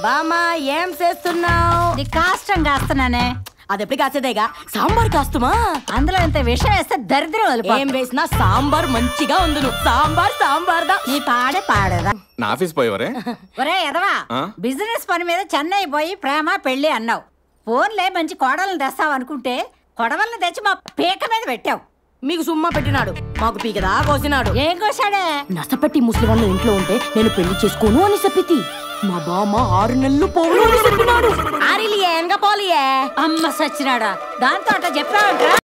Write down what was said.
బామా ఏం చేస్తున్నావు ఇది కాష్టం కాస్తున్నానే అది ఎప్పుడు కాసేదేగా సాంబార్ కాస్తుమా అందులో ఇంత విషం వేస్తే దరిద్రం ఏం వదిలిపోతుంది. వేసినా సాంబార్ మంచిగా ఉందును సాంబార్ సాంబార్ దా నీ పాడే పాడేదా నా ఆఫీస్ పోయేవరే ఒరే ఎదవా ఆ? బిజినెస్ పని మీద చెన్నై పోయి ప్రేమ పెళ్లి అన్నావు ఫోన్లే మంచి కోడలను తెస్తావు అనుకుంటే కొడవల్ని తెచ్చి మా పీక మీద పెట్టావు మీకు సుమ్మా పెట్టినాడు మాకు పీకదా కోసినాడు ఏం కోసాడే నసపెట్టి ముసలివాళ్ళు ఇంట్లో ఉంటే నేను పెళ్లి చేసుకోను అని చెప్పితి మా బామ్మ ఆరు నెలలు పోను అని చెప్పినాడు ఆరిలియే ఎంగ పోలియే అమ్మ సచ్చినాడా దాంతో అట్లా చెప్పావంట్రా